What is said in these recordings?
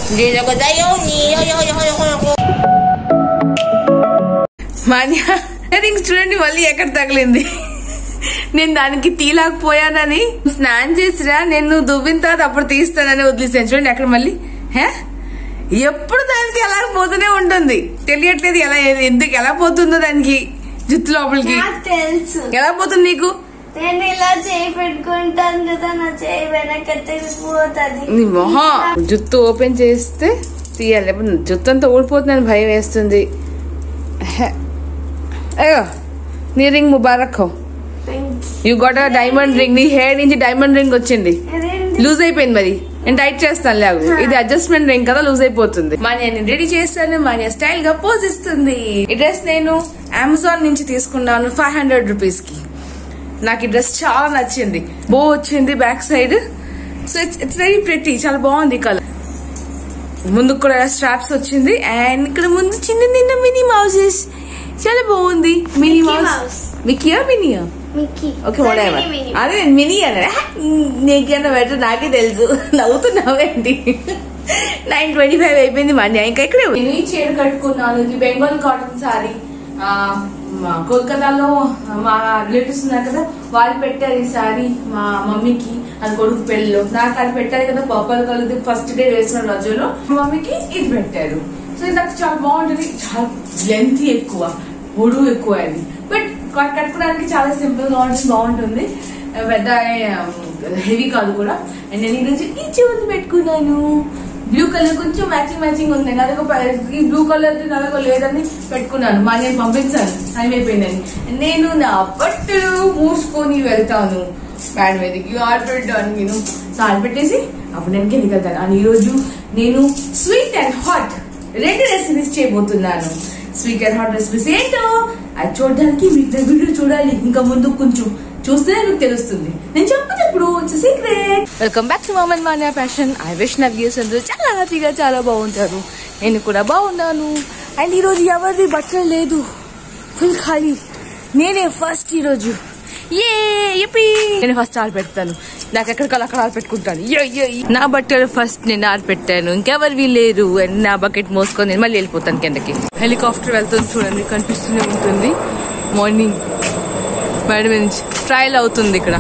Dito ko tayo, niyo, yo, yo, yo, yo, yo. Manya rings చూడండి మళ్ళీ ఎక్కడ తగిలింది నేను దానికి తీలాకపోయానని స్నానం చేసిరా నేను దువ్విన తర్వాత అప్పుడు తీస్తానని వదిలేసాను చూడండి అక్కడ మళ్ళీ హే ఎప్పుడు దానికి ఎలా పోతూనే ఉంటుంది తెలియట్లేదు ఎలా ఎందుకు ఎలా పోతుందో దానికి జుత్తు లోపలికి నాకు తెలుసు ఎలా పోతుంది నీకు నేను ఇలా చేయి పెట్టుకుంటాను కదా నా చేయి వెనక తిరిగిపోతుంది నీ మొహం జుత్తు ఓపెన్ చేస్తే తీయాలి లేకపోతే జుత్తు అంతా ఊడిపోతుందని భయం వేస్తుంది హే. అయ్యో నీ రింగ్ ముబారక్ హో యూ గోట్ డైమండ్ రింగ్ నీ హెయిర్ నుంచి డైమండ్ రింగ్ వచ్చింది లూజ్ అయిపోయింది మరి నేను టైట్ చేస్తాను లేవు ఇది అడ్జస్ట్మెంట్ రింగ్ కదా లూజ్ అయిపోతుంది మాన్యా నేను రెడీ చేస్తాను మాన్యా స్టైల్ గా పోజ్ ఇస్తుంది ఈ డ్రెస్ నేను అమెజాన్ నుంచి తీసుకున్నాను ఫైవ్ హండ్రెడ్ రూపీస్ కి నాకు ఈ డ్రెస్ చాలా నచ్చింది బో వచ్చింది back side so it's it's very pretty చాలా బాగుంది కలర్ ముందు కూడా స్ట్రాప్స్ వచ్చింది అండ్ ఇక్కడ ముందు చిన్న నిన్న మినీ మౌసెస్ చాలా బాగుంది మినీ Mickey మౌస్ Mouse. మిక్కీయా మినియా మిక్కీ ఓకే whatever. అదే నేను మినీ అనే నీకన్నా బెటర్ నాకే తెలుసు నవ్వుతున్నావేంటి నైన్ ట్వంటీ ఫైవ్ అయిపోయింది మనీ ఇంకా ఇక్కడే నేను ఈ చీర కట్టుకున్నాను ఇది బెంగాల్ కాటన్ సారీ మా కోల్కతాలో మా రిలేటివ్స్ ఉన్నారు కదా వాళ్ళు పెట్టారు ఈ సారీ మా మమ్మీకి అది కొడుకు పెళ్ళిలో నాకు అది పెట్టారు కదా పర్పల్ కలర్ ఫస్ట్ డే వేసిన రోజులో మా మమ్మీకి ఇది పెట్టారు సో ఇది నాకు చాలా బాగుంటుంది చాలా లెంత్ ఎక్కువ పొడుగు ఎక్కువ అది బట్ కట్టుకోవడానికి చాలా సింపుల్ గా ఉంటుంది బాగుంటుంది పెద్ద హెవీ కాదు కూడా అండ్ నేను ఈరోజు ఈ చెవులు పెట్టుకున్నాను బ్లూ కలర్ కొంచెం మ్యాచింగ్ మ్యాచింగ్ ఉంది అలాగే ప- ఈ బ్లూ కలర్ అలాగో లేదని పెట్టుకున్నాను మా నేను పంపించాను టైం అయిపోయిందని నేను నా బట్టలు మూసుకొని వెళ్తాను మేడం మీదకి ఆడపెట్టాను నేను సో ఆడపెట్టేసి అప్పుడు నేను కిందకి వెళ్తాను అని ఈరోజు నేను స్వీట్ అండ్ హాట్ రెండు రెసిపీస్ చేయబోతున్నాను స్వీట్ అండ్ హాట్ రెసిపీస్ ఏంటో అది చూడడానికి మీకు వీడియో చూడాలి ఇంకా ముందు కొంచెం చూస్తేనే మీకు తెలుస్తుంది నేను చెప్పదు ఇప్పుడు it's secret welcome back to మమన్ మాన్యా ఫ్యాషన్ ఐ విష్ నా వ్యూస్ అందరూ చాలా హ్యాపీగా చాలా బాగుంటారు నేను కూడా బాగున్నాను అండ్ ఈరోజు ఎవరిది బట్టలు లేదు ఫుల్ ఖాళీ నేనే ఫస్ట్ ఈరోజు ఏ యప్పీ నేను ఫస్ట్ ఆరు పెడతాను నాకు ఎక్కడికల్లా అక్కడ ఆరు పెట్టుకుంటాను యో, యో, యో. నా బట్టలు ఫస్ట్ నేను ఆరు పెట్టాను ఇంకెవరివి లేరు And నా బకెట్ మోసుకొని నేను మళ్ళీ వెళ్ళిపోతాను కిందకి హెలికాప్టర్ వెళ్తుంది చూడండి కనిపిస్తూనే ఉంటుంది మార్నింగ్ మేడం నుంచి ట్రయల్ అవుతుంది ఇక్కడ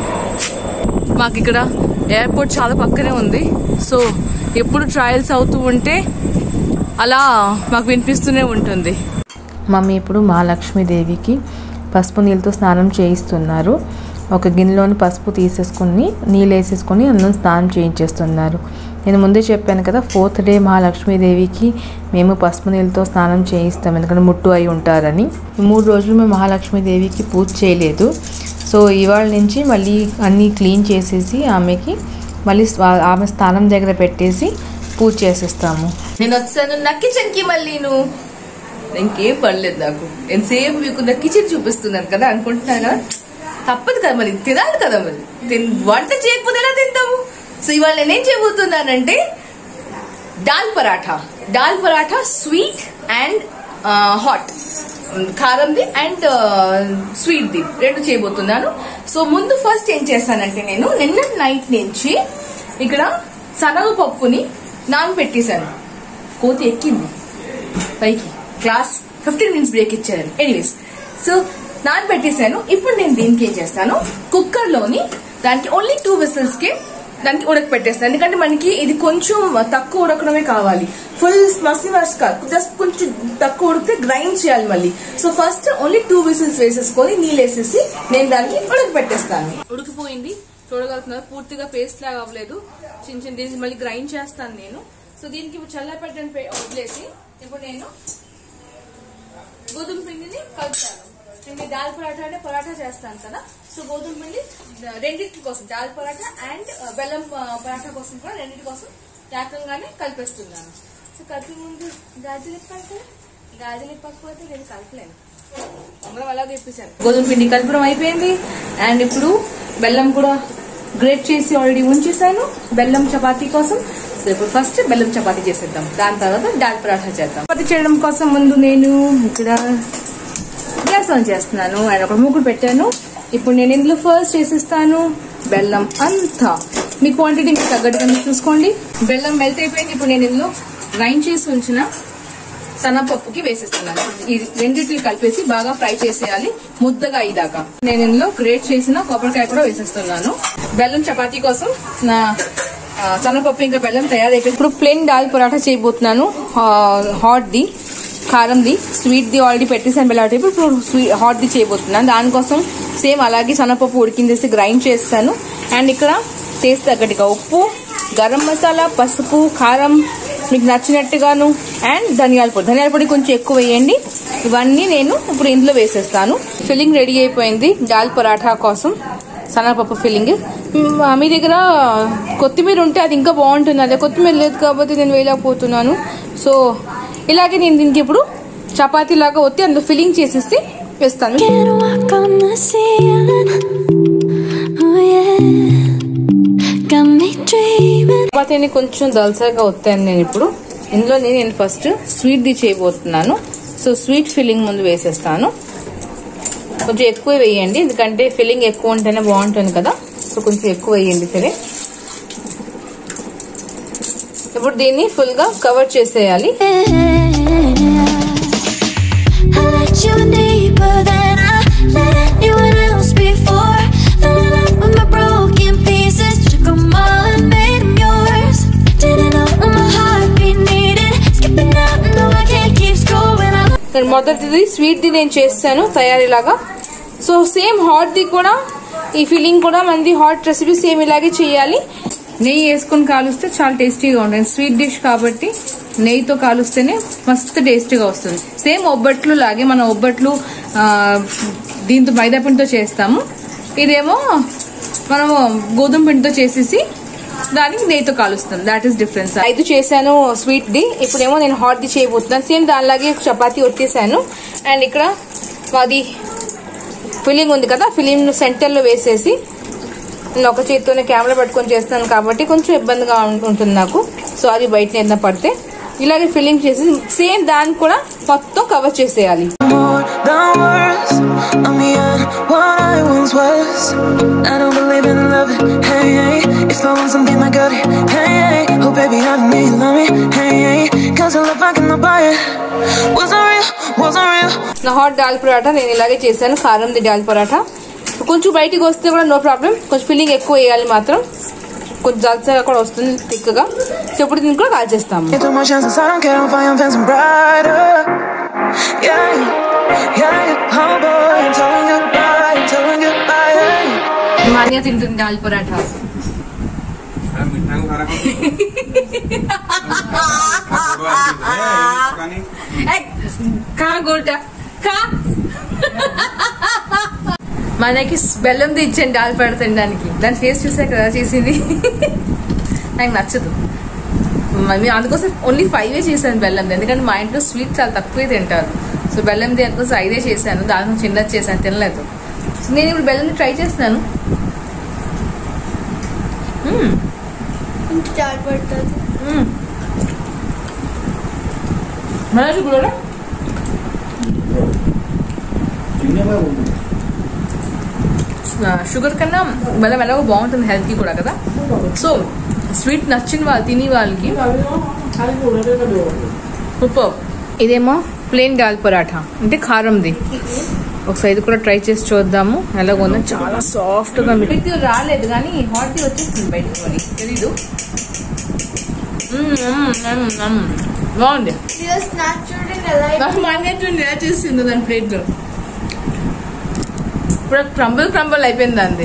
మాకు ఇక్కడ ఎయిర్పోర్ట్ చాలా పక్కనే ఉంది సో ఎప్పుడు ట్రయల్స్ అవుతూ ఉంటే అలా మాకు వినిపిస్తూనే ఉంటుంది మమ్మీ ఇప్పుడు మహాలక్ష్మీదేవికి పసుపు నీళ్ళతో స్నానం చేయిస్తున్నారు ఒక గిన్నెలోని పసుపు తీసేసుకుని నీళ్ళు వేసేసుకొని అందులో స్నానం చేయించేస్తున్నారు నేను ముందే చెప్పాను కదా ఫోర్త్ డే మహాలక్ష్మీదేవికి మేము పసుపు నీళ్ళతో స్నానం చేయిస్తాం ఎందుకంటే ముట్టు అయి ఉంటారని ఈ మూడు రోజులు మేము మహాలక్ష్మీదేవికి పూజ చేయలేదు సో ఇవాళ నుంచి మళ్ళీ అన్నీ క్లీన్ చేసేసి ఆమెకి మళ్ళీ స్వా- ఆమె స్నానం దగ్గర పెట్టేసి పూజ చేసేస్తాము నేను వచ్చాను నా కిచెన్ కి మళ్ళీ నువ్వు ఇంకేం పర్లేదు నాకు ఎంతసేపు మీకు నా కిచెన్ చూపిస్తున్నాను కదా అనుకుంటున్నాను కదా తప్పదు కదా మరి తినాలి కదా మరి తిన్- వంట చేయకపోతే ఎలా తింటాము సో ఇవాళ నేనేం చేయబోతున్నానంటే దాల్ పరాఠా దాల్ పరాఠా స్వీట్ అండ్ హాట్ కారంది అండ్ స్వీట్ది రెండు చేయబోతున్నాను సో ముందు ఫస్ట్ ఏం చేస్తానంటే నేను నిన్న నైట్ నుంచి ఇక్కడ శనగపప్పుని నానబెట్టేశాను కోతి ఎక్కింది పైకి క్లాస్ ఫిఫ్టీన్ మినిట్స్ బ్రేక్ ఇచ్చారు ఎనీవేస్ సో నానబెట్టేశాను ఇప్పుడు నేను దీనికి ఏం చేస్తాను కుక్కర్ లోని దానికి ఓన్లీ టూ విసిల్స్ కి దానికి ఉడక పెట్టేస్తాను ఎందుకంటే మనకి ఇది కొంచెం తక్కువ ఉడకడమే కావాలి ఫుల్ మసి మసి కాదు జస్ట్ కొంచెం తక్కువ ఉడికితే గ్రైండ్ చేయాలి మళ్ళీ so first only two whistles వేసేసుకొని నీళ్ళు వేసేసి నేను దానికి ఉడక పెట్టేస్తాను ఉడికిపోయింది చూడగలుగుతున్నారు పూర్తిగా పేస్ట్ లాగా అవ్వలేదు చిన్న చిన్న దీనికి మళ్ళీ గ్రైండ్ చేస్తాను నేను సో దీనికి ఇప్పుడు చల్లపెట్టని పె- వదిలేసి ఇప్పుడు నేను గోధుమ పిండిని కలుపుతాను నేను దాల్ పరాఠా అంటే పరాఠా చేస్తాను కదా సో గోధుమ పిండి ద- రెండింటి కోసం దాల్ పరాఠా అండ్ బెల్లం ఆ, పరాఠా కోసం కూడా రెండింటి కోసం ఏకంగానే కలిపేస్తున్నాను సో కలిపి ముందు గాజులు ఇప్పాలి గాజులు ఇప్పకపోతే నేను కలపలేను అందరం అలా తెప్పించాను గోధుమ పిండి కలపడం అయిపోయింది అండ్ ఇప్పుడు బెల్లం కూడా గ్రేట్ చేసి ఆల్రెడీ ఉంచేసాను బెల్లం చపాతీ కోసం సో ఇప్పుడు ఫస్ట్ బెల్లం చపాతీ చేసేద్దాం దాని తర్వాత దాల్ పరాఠా చేద్దాం చపాతీ చేయడం కోసం ముందు నేను ఇక్కడ గ్యాస్ ఆన్ చేస్తున్నాను అండ్ ఒక మూకుడు పెట్టాను ఇప్పుడు నేను ఇందులో ఫస్ట్ చేసేస్తాను బెల్లం అంతా మీ క్వాంటిటీ మీకు తగ్గట్టుగా మీరు చూసుకోండి బెల్లం మెల్ట్ అయిపోయింది ఇప్పుడు నేను ఇందులో గ్రైండ్ చేసి ఉంచిన సన్నపప్పుకి వేసేస్తున్నాను ఈ రెండింటిని కలిపేసి బాగా ఫ్రై చేసేయాలి ముద్దగా అయ్యేదాకా నేను ఇందులో గ్రేట్ చేసిన కొబ్బరికాయ కూడా వేసేస్తున్నాను బెల్లం చపాతీ కోసం నా ఆ, సన్నపప్పు ఇంకా బెల్లం తయారైపోయింది ఇప్పుడు ప్లెయిన్ దాల్ పరాఠా చేయబోతున్నాను హాట్ ది కారంది స్వీట్ ది ఆల్రెడీ పెట్టేసాను బెల్లం ఇప్పుడు స్వీట్ హాట్ ది చేయబోతున్నాను దానికోసం సేమ్ అలాగే సన్నపప్పు ఉడికిందేసి గ్రైండ్ చేస్తాను అండ్ ఇక్కడ టేస్ట్ తగ్గట్టుగా ఉప్పు గరం మసాలా పసుపు కారం మీకు నచ్చినట్టుగాను అండ్ ధనియాల పొడి ధనియాల పొడి కొంచెం ఎక్కువ వేయండి ఇవన్నీ నేను ఇప్పుడు ఇందులో వేసేస్తాను ఫిల్లింగ్ రెడీ అయిపోయింది దాల్ పరాఠా కోసం సన్నపప్పు ఫిల్లింగ్ మ్, మీ దగ్గర కొత్తిమీర ఉంటే అది ఇంకా బాగుంటుంది అదే కొత్తిమీర లేదు కాబట్టి నేను వేయలేకపోతున్నాను సో ఇలాగే నేను దీనికి ఇప్పుడు చపాతీ లాగా ఒత్తి అందులో ఫిల్లింగ్ చేసేసి వేస్తాను Can walk on the ceiling. Oh yeah. Got me dreaming. చపాతీని కొంచెం దలసగా ఒత్తాను నేను ఇప్పుడు ఇందులో నేను ఫస్ట్ స్వీట్ ది చేయబోతున్నాను సో స్వీట్ ఫిల్లింగ్ ముందు వేసేస్తాను కొంచెం ఎక్కువ వేయండి ఎందుకంటే ఫిల్లింగ్ ఎక్కువ ఉంటేనే బాగుంటుంది కదా సో కొంచెం ఎక్కువ వేయండి సరే ఇప్పుడు దీన్ని ఫుల్ గా కవర్ చేసేయాలి I let you deeper than I let anyone else before. Fell in love with my broken pieces, took 'em all and made 'em yours. Didn't know what my heartbeat needed. Skipping out, no, I can't keep scoring. I నేను మొదటిది sweet ది నేను చేస్తాను తయారీలాగా so same hot ది కూడా ఈ filling కూడా మనది హాట్ రెసిపీ సేమ్ ఇలాగే చేయాలి నెయ్యి వేసుకొని కాలుస్తే చాలా టేస్టీగా ఉంటుంది స్వీట్ డిష్ కాబట్టి నెయ్యితో కాలుస్తేనే మస్తు టేస్టీగా వస్తుంది సేమ్ ఒబ్బట్లు లాగే మనం ఒబ్బట్లు ఆ, దీంతో మైదా పిండితో చేస్తాము ఇదేమో మనము గోధుమ పిండితో చేసేసి దానికి నెయ్యితో కాలుస్తాం దాట్ ఈస్ డిఫరెన్స్ ఐదు చేశాను స్వీట్ ది ఇప్పుడేమో నేను హాట్ ది చేయబోతున్నాను సేమ్ దానిలాగే చపాతీ వచ్చేసాను అండ్ ఇక్కడ మాది ఫిల్లింగ్ ఉంది కదా ఫిలింగ్ సెంటర్ లో వేసేసి నేను ఒక చేతితోనే కెమెరా పట్టుకొని చేస్తున్నాను కాబట్టి కొంచెం ఇబ్బందిగా ఉం- ఉంటుంది నాకు సో అది బయట ఏదైనా పడితే ఇలాగే ఫిల్లింగ్ చేసి సేమ్ దాన్ని కూడా మొత్తం కవర్ చేసేయాలి more than words. I'm beyond what I once was. I don't believe in love. Hey, hey. If I want something, I got it. Hey, hey. Oh, baby, I need you love me. Hey, hey. Cause I love I cannot buy it. Wasn't real, wasn't real. నా hot దాల్ పరాటా నేను ఇలాగే చేశాను కారంది దాల్ పరాటా కొంచెం బయటికి వస్తే కూడా no problem కొంచెం ఫిల్లింగ్ ఎక్కువ వేయాలి మాత్రం కొంచెం జల్సగా కూడా వస్తుంది థిక్గా సో ఇప్పుడు దీన్ని కూడా కాల్ చేస్తాము Take took my chances, I don't care if I am fencing brighter. Yeah, yeah, yeah. Oh boy, I'm telling goodbye, I'm telling goodbye. Yeah. మాన్య తింటుంది దాల్ పరాఠా ମିଠାକୁ ଖରା కానీ కా గోట కా మనకి బెల్లంది ఇచ్చాను దాల్ పడ తినడానికి దాని ఫేస్ చూసా కదా చేసింది నాకు నచ్చదు మేము అందుకోసం ఓన్లీ ఫైవే చేశాను బెల్లంది ఎందుకంటే మా ఇంట్లో స్వీట్ చాలా తక్కువే తింటారు సో బెల్లంది అందుకోసం ఐదే చేశాను దాని చిన్నది చేశాను తినలేదు సో నేను ఇప్పుడు బెల్లంది ట్రై చేస్తున్నాను మ్మ్. స్టార్ట్ పడుతుంది మ్మ్. మనకి కూడా షుగర్ కన్నా బెల్లం ఎలాగో బాగుంటుంది హెల్త్కి కూడా కదా సో స్వీట్ నచ్చిన వాళ్ళు తిని వాళ్ళకి సూపర్ ఇదేమో ప్లేన్ దాల్ పరాఠా అంటే కారంది ఒకసారి ఇది కూడా ట్రై చేసి చూద్దాము ఎలాగో ఉందో చాలా సాఫ్ట్ గా మీకు రాలేదు కానీ హాట్ వచ్చేస్తుంది బయటకు మరి తెలీదు మ్మ్, మ్మ్, మ్మ్, మ్మ్. బాగుంది స్నాక్ చూడండి ఎలా నాకు మానేటువంటి ఎలా చేసిందో దాని ప్లేట్ లో ఇప్పుడు క్రంబుల్ క్రంబుల్ అయిపోయింది అంది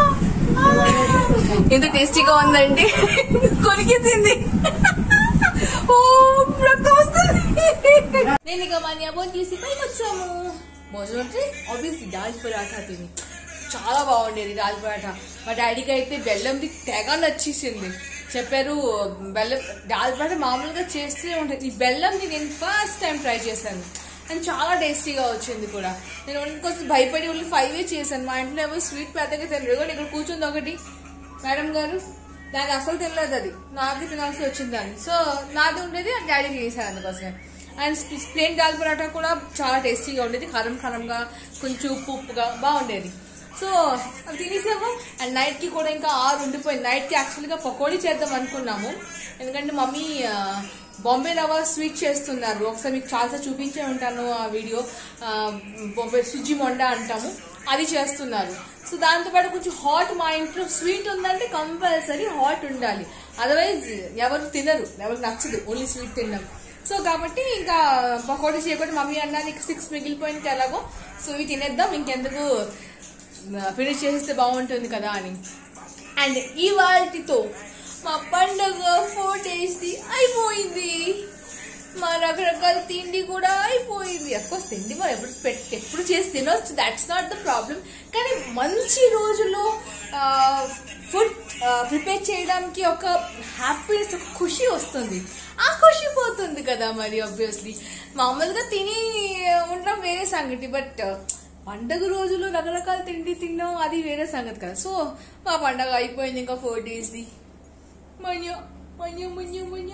ఎంత టేస్టీగా ఉందంటే కొరికేసింది ఓ రక్తం వస్తుంది నేను ఇక మా అబ్బోని తీసి పైకి వచ్చాము భోజనం అంటే ఆబ్వియస్లీ దాల్ పరాఠా తిని చాలా బాగుండేది దాల్ పరాఠా మా డాడీకి అయితే బెల్లంది తెగ నచ్చేసింది చెప్పారు బెల్లం దాల్ పరాఠా మామూలుగా చేస్తూనే ఉంటుంది ఈ బెల్లంది నేను ఫస్ట్ టైం ట్రై చేశాను అండ్ చాలా టేస్టీగా వచ్చింది కూడా నేను కొంచెం భయపడి ఓన్లీ ఫైవే చేశాను మా ఇంట్లో ఏమో స్వీట్ పెద్దగా తినరు కూడా ఇక్కడ కూర్చుంది ఒకటి మేడం గారు దాన్ని అసలు తినలేదు అది నాకు తినాల్సి వచ్చింది దాన్ని సో నాది ఉండేది అది డాడీకి చేశాను అందుకోసమే అండ్ ప్లేన్ దాల్ పరాటా కూడా చాలా టేస్టీగా ఉండేది కారం కారంగా కొంచెం ఉప్పు ఉప్పుగా బాగుండేది సో అవి తినేసాము అండ్ నైట్ కి కూడా ఇంకా ఆరు ఉండిపోయింది నైట్ కి యాక్చువల్ గా పకోడీ చేద్దాం అనుకున్నాము ఎందుకంటే మమ్మీ ఆ, బాంబే రవ్వ స్వీట్ చేస్తున్నారు ఒకసారి మీకు చాలా చూపించే ఉంటాను ఆ వీడియో ఆ, బాంబే సుజి మొండా అంటాము అది చేస్తున్నారు సో దాంతో పాటు కొంచెం హాట్ మా ఇంట్లో స్వీట్ ఉందంటే కంపల్సరీ హాట్ ఉండాలి అదర్వైజ్ ఎవరు తినరు ఎవరికి నచ్చదు ఓన్లీ స్వీట్ తినడం సో కాబట్టి ఇంకా పకోడీ చేయకుండా మమ్మీ అన్నా నీకు సిక్స్ మిగిలిపోయింది ఎలాగో సో ఇవి తినేద్దాం ఇంకెందుకు ఫినిష్ చేసేస్తే బాగుంటుంది కదా అని అండ్ ఈ వాటితో మా పండగ ఫోర్ డేస్ ది అయిపోయింది మా రకరకాల తిండి కూడా అయిపోయింది అఫ్కోర్స్ తిండి మనం ఎప్పుడు పెట్ ఎప్పుడు చేసి తినొచ్చు దాట్స్ నాట్ ద ప్రాబ్లం కానీ మంచి రోజుల్లో ఫుడ్ ప్రిపేర్ చేయడానికి ఒక హ్యాపీనెస్ ఒక ఖుషి వస్తుంది ఆ ఖుషి పోతుంది కదా మరి ఆబ్వియస్లీ మామూలుగా తిని ఉండడం వేరే సంగతి బట్ పండగ రోజులు రకరకాల తిండి తినడం అది వేరే సంగతి కదా సో మా పండగ అయిపోయింది ఇంకా ఫోర్ డేస్ది మన్య మన్య మన్య మన్య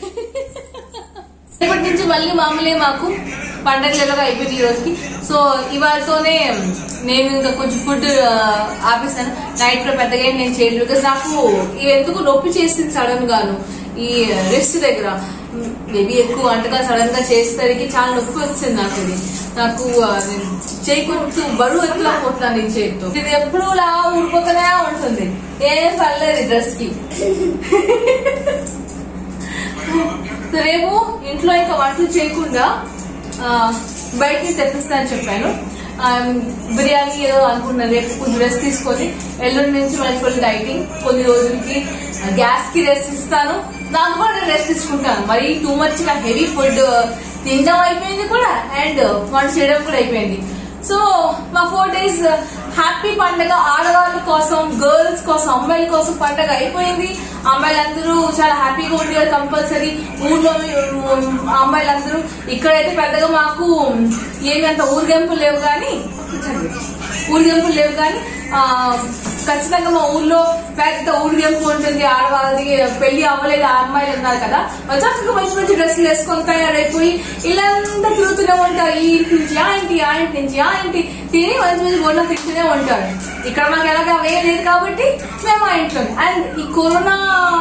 ఇప్పటి నుంచి మళ్ళీ మామూలే మాకు పండగలు ఎలాగో అయిపోయింది ఈ రోజుకి సో ఇవాళతోనే నేను ఇంకా కొంచెం ఫుడ్ ఆపేసాను నైట్ లో పెద్దగా ఏం నేను చేయలేదు బికాస్ నాకు ఇవి ఎందుకు నొప్పి చేసింది సడన్ గాను ఈ రెస్ట్ దగ్గర మేబీ ఎక్కువ వంటగా సడన్ గా చేసేసరికి చాలా నొప్పి వచ్చింది నాకు ఇది నాకు ఆ, నేను చేయకుంటూ బరువు ఎట్లా పోతున్నాను ఈ చేతితో ఇది ఎప్పుడు లా ఊడిపోతూనే ఉంటుంది ఏం పర్లేదు డ్రెస్ కి సో రేపు ఇంట్లో ఇంకా వంటలు చేయకుండా ఆ, బయట నుంచి తెప్పిస్తానని చెప్పాను ఆ, బిర్యానీ ఏదో అనుకున్నాను రేపు కొంచెం రెస్ట్ తీసుకొని ఎల్లుండి నుంచి మళ్ళీ కొన్ని డైటింగ్ కొన్ని రోజులకి గ్యాస్ కి రెస్ట్ ఇస్తాను దాని కూడా నేను రెస్ట్ తీసుకుంటాను మరి టూ మచ్ నా హెవీ ఫుడ్ తినడం అయిపోయింది కూడా అండ్ వంట చేయడం కూడా అయిపోయింది సో మా ఫోర్ డేస్ హ్యాపీ పండగ ఆడవాళ్ళ కోసం గర్ల్స్ కోసం అమ్మాయిల కోసం పండగ అయిపోయింది అమ్మాయిలందరూ చాలా హ్యాపీగా ఉండేవారు కంపల్సరీ ఊర్లో అమ్మాయిలందరూ ఇక్కడైతే పెద్దగా మాకు ఏమి అంత ఊరిగెంపులు లేవు కానీ ఊరిగెంపులు లేవు కానీ ఆ, ఖచ్చితంగా మా ఊర్లో పెద్ద ఊరిగెంపు ఉంటుంది ఆడవాళ్ళది పెళ్లి అవ్వలేదు ఆ అమ్మాయిలు ఉన్నారు కదా చక్కగా మంచి మంచి డ్రెస్సులు వేసుకొని తయారైపోయి ఇల్లంతా తిరుగుతూనే ఉంటారు ఈ ఇంటి నుంచి ఆ ఇంటి ఆ ఇంటి నుంచి ఆ ఇంటి తిని మంచి మంచి బొండ తింటూనే ఉంటారు ఇక్కడ మాకు ఎలాగా అవే లేదు కాబట్టి మేము ఆ ఇంట్లో అండ్ ఈ కరోనా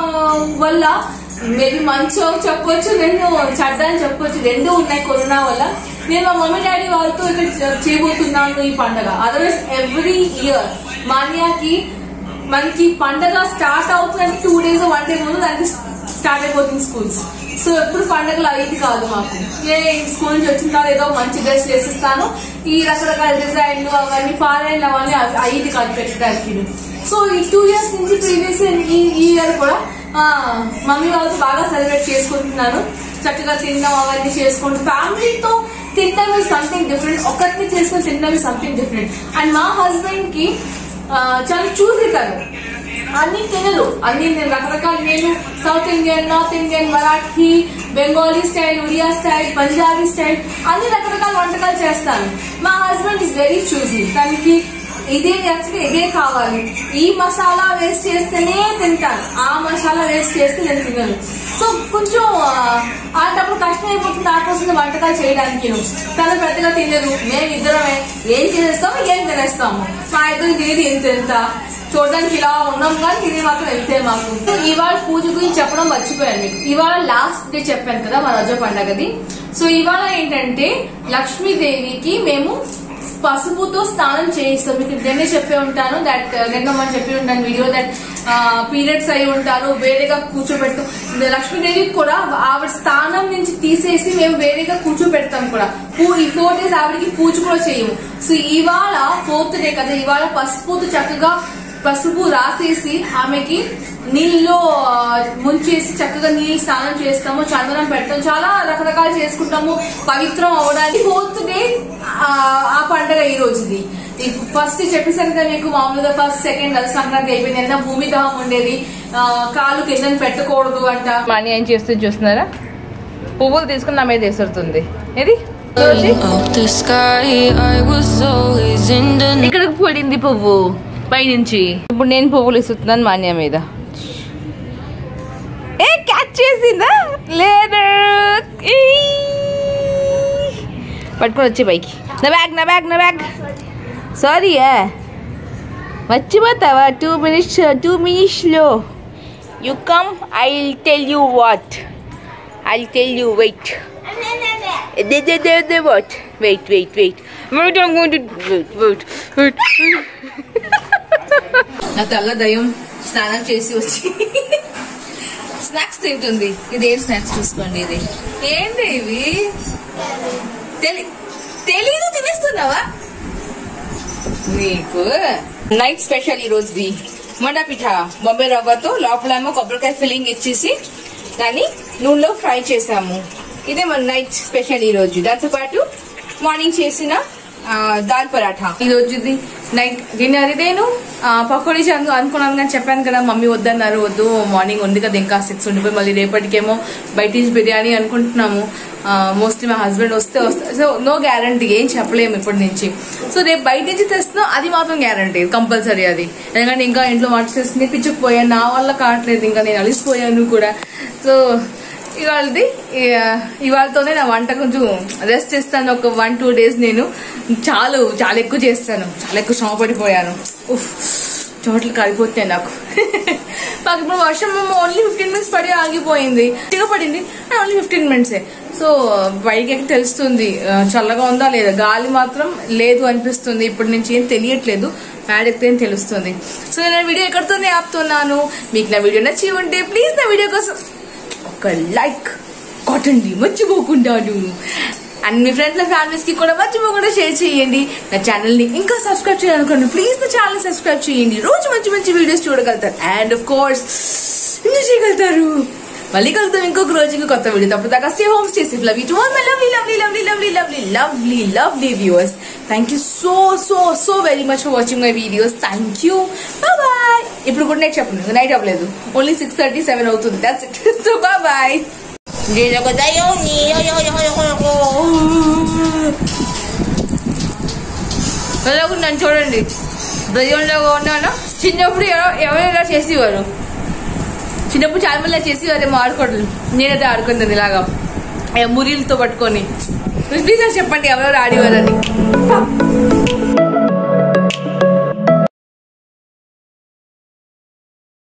వల్ల మేబీ మంచి చెప్పొచ్చు రెండు చెడ్డ అని చెప్పొచ్చు రెండు ఉన్నాయి కరోనా వల్ల నేను మా మమ్మీ డాడీ వాళ్ళతో ఇక్కడ చే- చేయబోతున్నాను ఈ పండగ అదర్వైజ్ ఎవ్రీ ఇయర్ మాన్యాకి మనకి పండగ స్టార్ట్ అవుతుందంటే టూ డేస్ వన్ డే ముందు దానికి స్టార్ట్ అయిపోతుంది స్కూల్స్ సో ఎప్పుడు పండగలు అయ్యేది కాదు మాకు ఏ స్కూల్ నుంచి వచ్చిన తర్వాత ఏదో మంచి డ్రెస్ వేసిస్తాను ఈ రకరకాల డిజైన్లు అవన్నీ పారాయణలు అవన్నీ అవి అయ్యేది కాదు పెట్టడానికి సో ఈ టూ ఇయర్స్ నుంచి ప్రీవియస్ ఈ ఇయర్ కూడా ఆ, మమ్మీ వాళ్ళతో బాగా సెలబ్రేట్ చేసుకుంటున్నాను చక్కగా తినడం అవన్నీ చేసుకుంటూ ఫ్యామిలీతో తినడం ఇస్ సంథింగ్ డిఫరెంట్ ఒకరిని చేసుకుని తినడం ఇస్ సంథింగ్ డిఫరెంట్ అండ్ మా హస్బెండ్ కి ఆ, చాలా చూసి తను అన్ని తినరు అన్ని నేను రకరకాల నేను South Indian North Indian Marathi Bengali style Odia style Punjabi style అన్ని రకరకాల వంటకాలు చేస్తాను మా హస్బెండ్ ఇస్ వెరీ చూసి తనకి ఇదే నచ్చితే ఇదే కావాలి ఈ మసాలా వేస్ట్ చేస్తేనే తింటాను ఆ మసాలా వేస్ట్ చేస్తే నేను తినను సో కొంచెం ఆ, అలాంటప్పుడు కష్టం అయిపోతుంది ఆ కోసం వంటకాలు చేయడానికి తను పెద్దగా తినదు మేము ఇద్దరమే ఏం చేసేస్తాము ఏం తినేస్తాము మా ఇద్దరు తినేది ఎంత ఎంత చూడడానికి ఇలా ఉన్నాం కానీ తినే మాత్రం వెళ్తే మాకు ఇవాళ పూజ గురించి చెప్పడం మర్చిపోయాను మీకు ఇవాళ లాస్ట్ డే చెప్పాను కదా మా రజ పండగది సో ఇవాళ ఏంటంటే లక్ష్మీదేవికి మేము పసుపుతో స్నానం చేయిస్తాం మీకు నిన్నే చెప్పే ఉంటాను దట్ నిన్న మనం చెప్పి ఉంటాను వీడియో దట్ పీరియడ్స్ అయి ఉంటారు వేరేగా కూర్చోబెడతాం లక్ష్మీదేవికి కూడా ఆవిడ స్థానం నుంచి తీసేసి మేము వేరేగా కూర్చోబెడతాం కూడా పూ- ఈ ఫోర్ డేస్ ఆవిడకి పూజ కూడా చేయము సో ఇవాళ ఫోర్త్ డే కదా ఇవాళ పసుపుతో చక్కగా పసుపు రాసేసి ఆమెకి నీళ్ళలో ఆ, ముంచేసి చక్కగా నీళ్ళు స్నానం చేస్తాము చందనం పెడతాం చాలా రకరకాలు చేసుకుంటాము పవిత్రం అవడానికి ఫోర్త్ డే ఆ పండగ ఈ రోజుది ఫస్ట్ చెప్పేసాను కదా మీకు మామూలుగా ఫస్ట్ సెకండ్ అది సంక్రాంతి అయిపోయింది ఏదైనా భూమి దహం ఉండేది ఆ, కాలు కింద పెట్టకూడదు అంట మనీ ఏం చేస్తుంది చూస్తున్నారా పువ్వులు తీసుకుని నా మీద వేసుడుతుంది ఏది of the sky, I was always in the ఇక్కడికి పడింది పువ్వు పైనుంచి ఇప్పుడు నేను పువ్వులు ఇస్తున్నాను మాన్య మీద ఏ క్యాచ్ చేసిందా లేదు ఈ. పట్టుకొని వచ్చే పైకి నా బ్యాగ్ నా బ్యాగ్ నా బ్యాగ్ సారీ ఏ మర్చిపోతావా టూ మినిట్స్ టూ మినిట్స్లో you come I tell you what I tell you wait what wait wait wait wait I'm going to wait wait నా తల్ల దయ్యం స్నానం చేసి వచ్చి స్నాక్స్ తింటుంది ఇది ఏం స్నాక్స్ చూసుకోండి ఇది ఏంటి ఇవి తెలి తెలీదు తినేస్తున్నావా నీకు నైట్ స్పెషల్ ఈ రోజుది మొండా పిఠ బొంబే రవ్వతో లోపలేమో కొబ్బరికాయ ఫిల్లింగ్ ఇచ్చేసి దాన్ని నూనెలో ఫ్రై చేసాము ఇదే మన నైట్ స్పెషల్ ఈ రోజు దాంతో పాటు మార్నింగ్ చేసిన ఆ, దాల్ పరాఠా ఈ రోజుది నైట్ డిన్నర్ ఇదేను ఆ, పకోడీ చేయాలి అనుకున్నాను కానీ చెప్పాను కదా మమ్మీ వద్దన్నారు వద్దు మార్నింగ్ ఉంది కదా ఇంకా సిక్స్ ఉండిపోయి మళ్ళీ రేపటికేమో బయట నుంచి బిర్యానీ అనుకుంటున్నాము మోస్ట్లీ మా హస్బెండ్ వస్తే వస్తే సో నో గ్యారంటీ ఏం చెప్పలేము ఇప్పటి నుంచి సో రేపు బయట నుంచి తెస్తున్నాం అది మాత్రం గ్యారంటీ కంపల్సరీ అది ఎందుకంటే ఇంకా ఇంట్లో వంట చేసుకుని పిచ్చుకుపోయాను నా వల్ల కావట్లేదు ఇంకా నేను అలిసిపోయాను కూడా సో ఇవాళది ఇ- ఇవాళతోనే నా వంట కొంచెం రెస్ట్ చేస్తాను ఒక వన్ టూ డేస్ నేను చాలు చాలా ఎక్కువ చేస్తాను చాలా ఎక్కువ శ్రమ పడిపోయాను ఉఫ్ చోట్ల కాలిపోతాయి నాకు మాకు ఇప్పుడు వర్షం ఓన్లీ ఫిఫ్టీన్ మినిట్స్ పడి ఆగిపోయింది చిగా పడింది ఓన్లీ ఫిఫ్టీన్ మినిట్సే సో పైకి ఎక్కి తెలుస్తుంది ఆ, చల్లగా ఉందా లేదా గాలి మాత్రం లేదు అనిపిస్తుంది ఇప్పటి నుంచి ఏం తెలియట్లేదు ఫ్యాడ్ ఎక్కితే ఏం తెలుస్తుంది సో నేను వీడియో ఎక్కడితోనే ఆపుతున్నాను మీకు నా వీడియో నచ్చి ఉంటే ప్లీజ్ నా వీడియో కోసం ఒక లైక్ కొట్టండి మర్చిపోకుండాను అండ్ మీ ఫ్రెండ్స్ అండ్ ఫ్యామిలీస్ కి కూడా మర్చిపోకుండా షేర్ చేయండి నా ఛానల్ ని ఇంకా సబ్స్క్రైబ్ చేయాలనుకోండి ప్లీజ్ నా ఛానల్ సబ్స్క్రైబ్ చేయండి రోజు మంచి మంచి వీడియోస్ చూడగలుగుతారు అండ్ ఆఫ్ కోర్స్ ఎంజాయ్ చేయగలుగుతారు మళ్ళీ కలుద్దాం ఇంకొక రోజు ఇంకో కొత్త వీడియో తప్పుడు దాకా stay home stay safe love you to all my lovely lovely lovely lovely lovely lovely lovely viewers thank you so so so very much for watching my videos thank you bye ఇప్పుడు good night చెప్పండి night అవ్వలేదు only six thirty seven అవుతుంది that's it so bye నన్ను చూడండి దయ్యంలాగా ఉన్నాను చిన్నప్పుడు ఎవరో- ఎవరు ఇలా చేసేవారు చిన్నప్పుడు చాలా మంది ఇలా చేసేవారేమో ఆడుకోవడం నేనైతే ఆడుకున్నాను ఇలాగా ఏ మురీలతో పట్టుకొని ప్లీజ్ నాకు చెప్పండి ఎవరెవరు ఆడేవారని